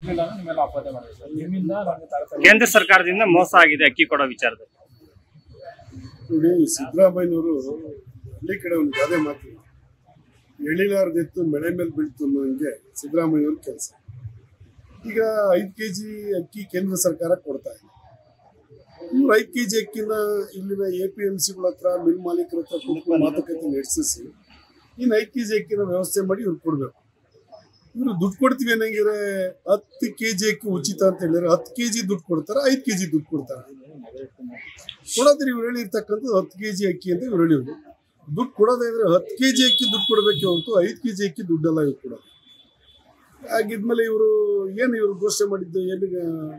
ನಿಮ್ಮೆಲ್ಲ ಆಪಾದನೆ ಮಾಡಿದೆ ಸರ್ ನಿಮ್ಮಿಂದ ನಮಗೆ ತಾರತಮ್ಯ ಕೇಂದ್ರ ಸರ್ಕಾರದಿಂದ ಮೋಸ ಆಗಿದೆ ಅಕ್ಕಿ ಕೊಡೋ ವಿಚಾರದಲ್ಲಿ ನೋಡಿ ಸಿದ್ದರಾಮಯ್ಯನವರು ಹಳ್ಳಿ ಕಡೆ ಒಂದು ಗಾದೆ ಮಾತು ಎಳಿಲಾರ್ದೆತ್ತು ಮಳೆ ಮೇಲೆ ಬೀಳ್ತು ಅನ್ನೋಂಗೆ ಸಿದ್ದರಾಮಯ್ಯವ್ರ ಕೆಲಸ ಈಗ ಐದು ಕೆ ಜಿ ಅಕ್ಕಿ ಕೇಂದ್ರ ಸರ್ಕಾರ ಕೊಡ್ತಾ ಇದೆ ಇವ್ರು ಐದು ಕೆ ಜಿ ಅಕ್ಕಿನ ಇಲ್ಲಿನ ಎ ಪಿ ಎಂ ಸಿಗಳ ಹತ್ರ ಮಿಲ್ ಮಾಲೀಕರ ಹತ್ರ ಕೂತ್ಕೊಂಡು ಮಾತುಕತೆ ನಡೆಸಿಸಿ ಇನ್ನು ಐದು ಕೆ ಜಿ ಅಕ್ಕಿನ ವ್ಯವಸ್ಥೆ ಮಾಡಿ ಇವ್ರು ಕೊಡಬೇಕು ಇವರು ದುಡ್ಡು ಕೊಡ್ತೀವಿ ಅನ್ನಂಗಿದ್ರೆ ಹತ್ತು ಕೆ ಜಿ ಅಕ್ಕಿ ಉಚಿತ ಅಂತ ಹೇಳಿದ್ರೆ ಹತ್ತು ಕೆ ಜಿ ದುಡ್ಡು ಕೊಡ್ತಾರೆ ಐದು ಕೆ ಜಿ ದುಡ್ಡು ಕೊಡ್ತಾರೆ ಕೊಡೋದ್ರೆ ಇವ್ರು ಹೇಳಿರ್ತಕ್ಕಂಥದ್ದು ಹತ್ತು ಕೆ ಜಿ ಅಕ್ಕಿ ಅಂತ ಇವ್ರು ಹೇಳಿದ್ರು ದುಡ್ಡು ಕೊಡೋದೇ ಇದ್ರೆ ಹತ್ತು ಕೆ ಜಿ ಅಕ್ಕಿ ದುಡ್ಡು ಕೊಡಬೇಕೆ ಹೊರತು ಐದು ಕೆ ಜಿ ಅಕ್ಕಿ ದುಡ್ಡೆಲ್ಲ ಇವ್ರು ಕೊಡೋದು ಆಗಿದ್ಮೇಲೆ ಇವರು ಏನು ಇವರು ಘೋಷಣೆ ಮಾಡಿದ್ದು ಏನು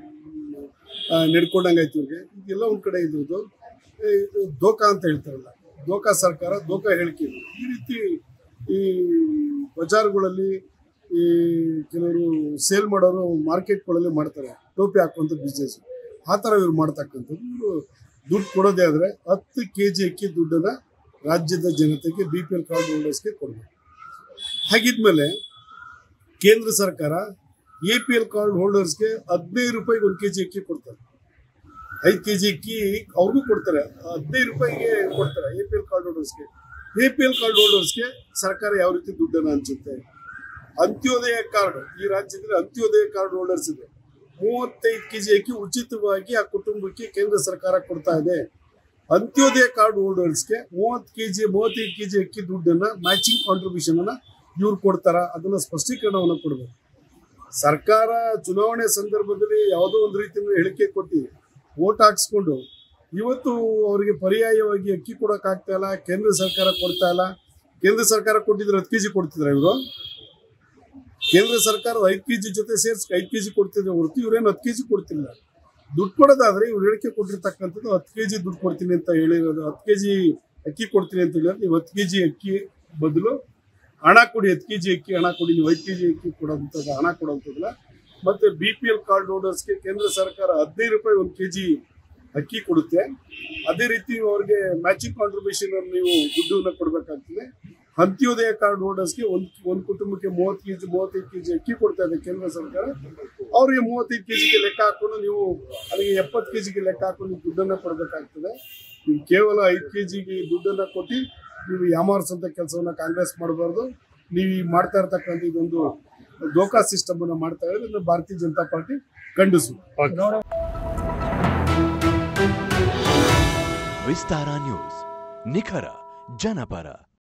ನಡ್ಕೊಂಡಂಗಾಯ್ತು ಇವ್ರಿಗೆ ಇದೆಲ್ಲ ಒಂದು ಕಡೆ ಇದ್ದು ಇದು ದೋಖಾ ಅಂತ ಹೇಳ್ತಾರಲ್ಲ ದೋಖಾ ಸರ್ಕಾರ ದೋಖಾ ಹೇಳಿಕೆ ಇದು. ಈ ರೀತಿ ಈ ಬಜಾರ್ಗಳಲ್ಲಿ ಈ ಕೆಲವರು ಸೇಲ್ ಮಾಡೋರು ಮಾರ್ಕೆಟ್ಗಳಲ್ಲಿ ಮಾಡ್ತಾರೆ ಟೋಪಿ ಹಾಕುವಂಥ ಬಿಸ್ನೆಸ್ ಆ ಥರ ಇವ್ರು ಮಾಡ್ತಕ್ಕಂಥದ್ದು ಇವರು ದುಡ್ಡು ಕೊಡೋದೇ ಆದರೆ ಹತ್ತು ಕೆ ಜಿ ಅಕ್ಕಿ ದುಡ್ಡನ್ನು ರಾಜ್ಯದ ಜನತೆಗೆ ಬಿ ಪಿ ಎಲ್ ಕಾರ್ಡ್ ಹೋಲ್ಡರ್ಸ್ಗೆ ಕೊಡಬೇಕು ಹಾಗಿದ್ಮೇಲೆ ಕೇಂದ್ರ ಸರ್ಕಾರ ಎ ಪಿ ಎಲ್ ಕಾರ್ಡ್ ಹೋಲ್ಡರ್ಸ್ಗೆ ಹದಿನೈದು ರೂಪಾಯಿಗೆ ಒಂದು ಕೆ ಜಿ ಅಕ್ಕಿ ಕೊಡ್ತಾರೆ ಐದು ಕೆ ಜಿ ಅಕ್ಕಿ ಅವ್ರಿಗೂ ಕೊಡ್ತಾರೆ ಹದಿನೈದು ರೂಪಾಯಿಗೆ ಕೊಡ್ತಾರೆ ಎ ಪಿ ಎಲ್ ಕಾರ್ಡ್ ಹೋಲ್ಡರ್ಸ್ಗೆ ಎ ಪಿ ಎಲ್ ಕಾರ್ಡ್ ಹೋಲ್ಡರ್ಸ್ಗೆ ಸರ್ಕಾರ ಯಾವ ರೀತಿ ದುಡ್ಡನ್ನು ಹಂಚುತ್ತೆ ಅಂತ್ಯೋದಯ ಕಾರ್ಡ್ ಈ ರಾಜ್ಯದಲ್ಲಿ ಅಂತ್ಯೋದಯ ಕಾರ್ಡ್ ಹೋಲ್ಡರ್ಸ್ ಇದೆ ಮೂವತ್ತೈದು ಕೆ ಜಿ ಅಕ್ಕಿ ಉಚಿತವಾಗಿ ಆ ಕುಟುಂಬಕ್ಕೆ ಕೇಂದ್ರ ಸರ್ಕಾರ ಕೊಡ್ತಾ ಇದೆ ಅಂತ್ಯೋದಯ ಕಾರ್ಡ್ ಹೋಲ್ಡರ್ಸ್ಗೆ ಮೂವತ್ತು ಕೆ ಜಿ ಮೂವತ್ತೈದು ಕೆ ಜಿ ಅಕ್ಕಿ ದುಡ್ಡನ್ನ ಮ್ಯಾಚಿಂಗ್ ಕಾಂಟ್ರಿಬ್ಯೂಷನ್ ಅನ್ನ ಇವ್ರು ಕೊಡ್ತಾರ ಅದನ್ನ ಸ್ಪಷ್ಟೀಕರಣವನ್ನು ಕೊಡಬೇಕು ಸರ್ಕಾರ ಚುನಾವಣೆ ಸಂದರ್ಭದಲ್ಲಿ ಯಾವುದೋ ಒಂದು ರೀತಿಯ ಹೇಳಿಕೆ ಕೊಟ್ಟು ವೋಟ್ ಹಾಕ್ಸ್ಕೊಂಡು ಇವತ್ತು ಅವರಿಗೆ ಪರ್ಯಾಯವಾಗಿ ಅಕ್ಕಿ ಕೊಡೋಕ್ಕಾಗ್ತಾ ಇಲ್ಲ ಕೇಂದ್ರ ಸರ್ಕಾರ ಕೊಡ್ತಾ ಇಲ್ಲ ಕೇಂದ್ರ ಸರ್ಕಾರ ಕೊಟ್ಟಿದ್ರೆ ಹತ್ತು ಕೆ ಜಿ ಕೊಡ್ತಿದ್ರ ಇವರು ಕೇಂದ್ರ ಸರ್ಕಾರ ಐದು ಕೆ ಜಿ ಜೊತೆ ಸೇರಿಸಿ ಐದು ಕೆ ಜಿ ಕೊಡ್ತಿದ್ರೆ ಹೊರತು ಇವ್ರೇನು ಹತ್ತು ಕೆ ಜಿ ಕೊಡ್ತಿಲ್ಲ ದುಡ್ಡು ಕೊಡೋದಾದ್ರೆ ಇವ್ರು ಹೇಳಿಕೆ ಕೊಟ್ಟಿರ್ತಕ್ಕಂಥದ್ದು ಹತ್ತು ಕೆ ಜಿ ದುಡ್ಡು ಕೊಡ್ತೀನಿ ಅಂತ ಹೇಳಿರೋದು ಹತ್ತು ಕೆ ಜಿ ಅಕ್ಕಿ ಕೊಡ್ತೀನಿ ಅಂತ ಹೇಳಿದ್ರೆ ನೀವು ಹತ್ತು ಕೆ ಜಿ ಅಕ್ಕಿ ಬದಲು ಹಣ ಕೊಡಿ ಹತ್ತು ಕೆ ಜಿ ಅಕ್ಕಿ ಹಣ ಕೊಡಿ ನೀವು ಐದು ಕೆ ಜಿ ಅಕ್ಕಿ ಕೊಡೋಂಥದ್ದು ಹಣ ಕೊಡೋಂಥದ್ದಲ್ಲ ಮತ್ತೆ ಬಿ ಪಿ ಎಲ್ ಕಾರ್ಡ್ ಹೋಲ್ಡರ್ಸ್ಗೆ ಕೇಂದ್ರ ಸರ್ಕಾರ ಹದಿನೈದು ರೂಪಾಯಿ ಒಂದು ಕೆ ಜಿ ಅಕ್ಕಿ ಕೊಡುತ್ತೆ ಅದೇ ರೀತಿ ಅವ್ರಿಗೆ ಮ್ಯಾಚಿಂಗ್ ಕಾಂಟ್ರಿಬ್ಯೂಷನ್ ನೀವು ದುಡ್ಡನ್ನ ಕೊಡಬೇಕಾಗ್ತದೆ ಅಂತ್ಯೋದಯ ಕಾರ್ಡ್ ಹೋಲ್ಡರ್ಸ್ಗೆ ಒಂದು ಒಂದು ಕುಟುಂಬಕ್ಕೆ ಮೂವತ್ತು ಕೆ ಜಿ ಮೂವತ್ತೈದು ಕೆ ಜಿ ಅಕ್ಕಿ ಕೊಡ್ತಾ ಇದೆ ಕೇಂದ್ರ ಸರ್ಕಾರ ಅವರಿಗೆ ಮೂವತ್ತೈದು ಕೆ ಜಿಗೆ ಲೆಕ್ಕ ಹಾಕೊಂಡು ನೀವು ಅಲ್ಲಿಗೆ ಎಪ್ಪತ್ತು ಕೆ ಜಿಗೆ ಲೆಕ್ಕ ಹಾಕೊಂಡು ನೀವು ದುಡ್ಡನ್ನು ಕೊಡಬೇಕಾಗ್ತದೆ ನೀವು ಕೇವಲ ಐದು ಕೆ ಜಿಗೆ ದುಡ್ಡನ್ನು ಕೊಟ್ಟು ನೀವು ಯಾಮಾರಿಸೋಂಥ ಕೆಲಸವನ್ನ ಕಾಂಗ್ರೆಸ್ ಮಾಡಬಾರ್ದು ನೀವು ಈ ಮಾಡ್ತಾ ಇರ್ತಕ್ಕಂಥ ಇದೊಂದು ದೋಖಾ ಸಿಸ್ಟಮ್ ಅನ್ನು ಮಾಡ್ತಾ ಇದ್ರೆ ಇದನ್ನ ಭಾರತೀಯ ಜನತಾ ಪಾರ್ಟಿ ಖಂಡಿಸು ಚುನಾವಣೆ ವಿಸ್ತಾರ ನ್ಯೂಸ್ ನಿಖರ ಜನಪರ